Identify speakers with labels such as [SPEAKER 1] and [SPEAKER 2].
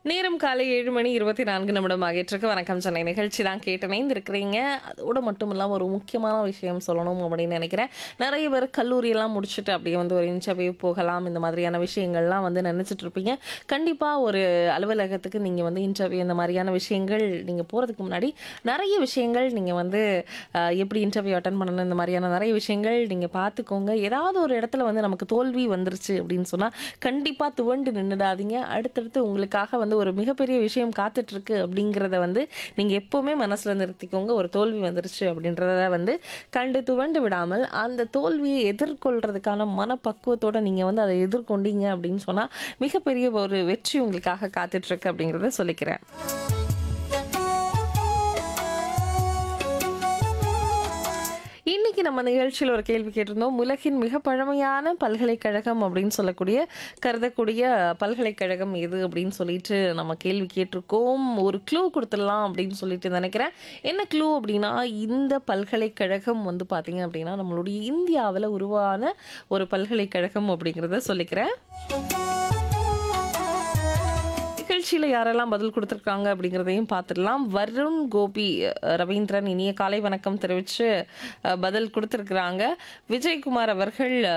[SPEAKER 1] நேரம் காலை ஏழு மணி இருபத்தி நான்கு நிமிடம் ஆகிட்டிருக்கு வணக்கம் சென்னை நிகழ்ச்சி தான் கேட்டு இருக்கிறீங்க அதோட மட்டும் இல்லாமல் ஒரு முக்கியமான விஷயம் சொல்லணும் அப்படின்னு நினைக்கிறேன் நிறைய பேர் கல்லூரியெல்லாம் முடிச்சுட்டு அப்படியே வந்து ஒரு இன்டர்வியூ போகலாம் இந்த மாதிரியான விஷயங்கள்லாம் வந்து நினச்சிட்டு இருப்பீங்க கண்டிப்பாக ஒரு அலுவலகத்துக்கு நீங்கள் வந்து இன்டர்வியூ இந்த மாதிரியான விஷயங்கள் நீங்கள் போகிறதுக்கு முன்னாடி நிறைய விஷயங்கள் நீங்கள் வந்து அஹ், எப்படி இன்டர்வியூ அட்டன் பண்ணணும் இந்த மாதிரியான நிறைய விஷயங்கள் நீங்கள் பார்த்துக்கோங்க ஏதாவது ஒரு இடத்துல வந்து நமக்கு தோல்வி வந்துருச்சு அப்படின்னு சொன்னால் கண்டிப்பாக துவண்டு நின்றுடாதீங்க அடுத்தடுத்து உங்களுக்காக வந்து ஒரு மிகப்பெரிய விஷயம் காத்துட்ருக்கு அப்படிங்கிறத வந்து நீங்கள் எப்போவுமே மனசில் நிறுத்திக்கோங்க ஒரு தோல்வி வந்துருச்சு அப்படின்றத வந்து கண்டு துவண்டு விடாமல் அந்த தோல்வியை எதிர்கொள்றதுக்கான மனப்பக்குவத்தோட நீங்கள் வந்து அதை எதிர்கொண்டீங்க அப்படின்னு சொன்னால் மிகப்பெரிய ஒரு வெற்றி உங்களுக்காக காத்துட்ருக்கு அப்படிங்கிறத சொல்லிக்கிறேன் இன்னைக்கு நம்ம நிகழ்ச்சியில் ஒரு கேள்வி கேட்டிருந்தோம் உலகின் மிக பழமையான பல்கலைக்கழகம் அப்படின்னு சொல்லக்கூடிய கருதக்கூடிய பல்கலைக்கழகம் எது அப்படின்னு சொல்லிட்டு நம்ம கேள்வி கேட்டிருக்கோம் ஒரு க்ளூ கொடுத்துடலாம் அப்படின்னு சொல்லிட்டு நினைக்கிறேன் என்ன க்ளூ அப்படின்னா இந்த பல்கலைக்கழகம் வந்து பார்த்தீங்க அப்படின்னா நம்மளுடைய இந்தியாவில் உருவான ஒரு பல்கலைக்கழகம் அப்படிங்கிறத சொல்லிக்கிறேன் நிகழ்ச்சியில் யாரெல்லாம் பதில் கொடுத்துருக்காங்க அப்படிங்கிறதையும் பார்த்துடலாம் வருண் கோபி அஹ், ரவீந்திரன் இனிய காலை வணக்கம் தெரிவித்து அஹ், பதில் கொடுத்துருக்குறாங்க விஜயகுமார் அவர்கள்